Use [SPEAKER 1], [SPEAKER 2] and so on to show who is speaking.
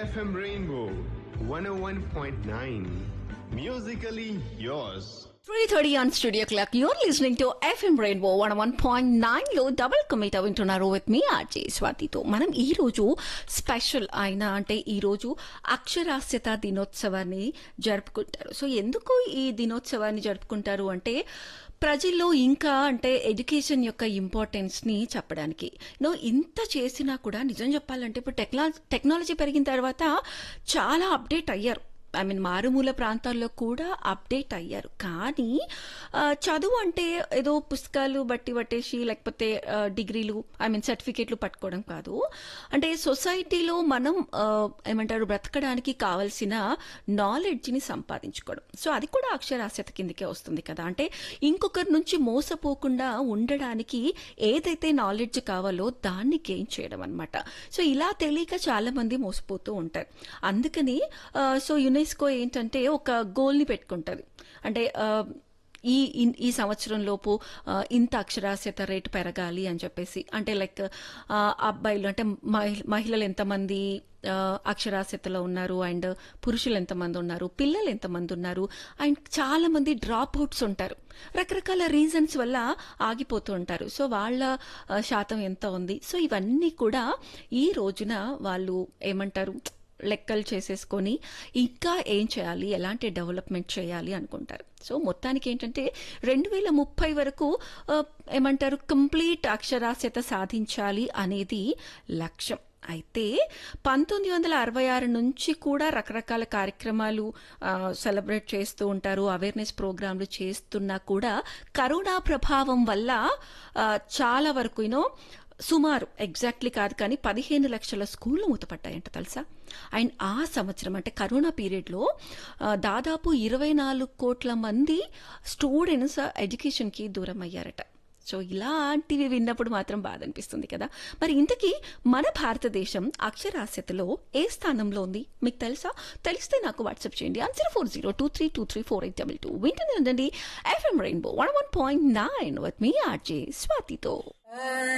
[SPEAKER 1] FM Rainbow 101.9. Musically yours.
[SPEAKER 2] 3.30 on Studio Clock. You're listening to FM Rainbow 101.9 లో double commit వింటున్నారు with మీ RJ స్వాతితో మనం ఈ రోజు స్పెషల్ అయిన అంటే ఈ రోజు అక్షరాస్యత దినోత్సవాన్ని జరుపుకుంటారు సో ఎందుకు ఈ దినోత్సవాన్ని జరుపుకుంటారు అంటే ప్రజల్లో ఇంకా అంటే ఎడ్యుకేషన్ యొక్క ఇంపార్టెన్స్ ని చెప్పడానికి నో ఇంత చేసినా కూడా నిజం చెప్పాలంటే ఇప్పుడు టెక్నాలజీ టెక్నాలజీ పెరిగిన తర్వాత చాలా అప్డేట్ అయ్యారు ఐ మీన్ మారుమూల ప్రాంతాల్లో కూడా అప్డేట్ అయ్యారు కానీ ఆ, చదువు అంటే ఏదో పుస్తకాలు బట్టి పట్టేసి లేకపోతే ఆ, డిగ్రీలు ఐ మీన్ సర్టిఫికేట్లు పట్టుకోవడం కాదు అంటే సొసైటీలో మనం ఆ, ఏమంటారు బ్రతకడానికి కావలసిన నాలెడ్జ్ని సంపాదించుకోవడం సో అది కూడా అక్షరాస్యత కిందకే వస్తుంది కదా అంటే ఇంకొకరి నుంచి మోసపోకుండా ఉండడానికి ఏదైతే నాలెడ్జ్ కావాలో దాన్ని గెయిన్ చేయడం అనమాట సో ఇలా తెలియక చాలా మంది మోసపోతూ ఉంటారు అందుకని ఆ, సో యునెస్కో ఏంటంటే ఒక గోల్ని పెట్టుకుంటుంది అంటే ఆ, ఈ ఇన్- ఈ సంవత్సరం లోపు ఆ, ఇంత అక్షరాస్యత రేటు పెరగాలి అని చెప్పేసి అంటే లైక్ ఆ, అబ్బాయిలు అంటే మహి- మహిళలు ఎంతమంది ఆ, అక్షరాస్యతలో ఉన్నారు అండ్ పురుషులు ఎంతమంది ఉన్నారు పిల్లలు ఎంతమంది ఉన్నారు అండ్ చాలా మంది డ్రాప్ అవుట్స్ ఉంటారు రకరకాల రీజన్స్ వల్ల ఆగిపోతూ ఉంటారు సో వాళ్ళ ఆ, శాతం ఎంత ఉంది సో ఇవన్నీ కూడా ఈ రోజున వాళ్ళు ఏమంటారు లెక్కలు చేసేసుకొని ఇంకా ఏం చేయాలి ఎలాంటి డెవలప్మెంట్ చేయాలి అనుకుంటారు సో మొత్తానికి ఏంటంటే రెండు వేల ముప్పై వరకు ఆ, ఏమంటారు కంప్లీట్ అక్షరాస్యత సాధించాలి అనేది లక్ష్యం అయితే పంతొమ్మిది వందల అరవై ఆరు నుంచి కూడా రకరకాల కార్యక్రమాలు సెలబ్రేట్ చేస్తూ ఉంటారు అవేర్నెస్ ప్రోగ్రాంలు చేస్తున్నా కూడా కరోనా ప్రభావం వల్ల ఆ, చాలా వరకు యూనో సుమారు ఎగ్జాక్ట్లీ కాదు కానీ పదిహేను లక్షల స్కూళ్ళు మూతపడ్డాయంట తెలుసా అండ్ ఆ సంవత్సరం అంటే కరోనా పీరియడ్లో ఆ, దాదాపు ఇరవై నాలుగు కోట్ల మంది స్టూడెంట్స్ ఎడ్యుకేషన్కి దూరం అయ్యారట సో ఇలాంటివి విన్నప్పుడు మాత్రం బాధ అనిపిస్తుంది కదా మరి ఇంతకీ మన భారతదేశం అక్షరాస్యతలో ఏ స్థానంలో ఉంది మీకు తెలుసా తెలిస్తే నాకు వాట్సాప్ చేయండి answer four zero two three two three four eight double two వింటుంది ఉండండి FM Rainbow one one point nine with మీ ఆర్జే స్వాతితో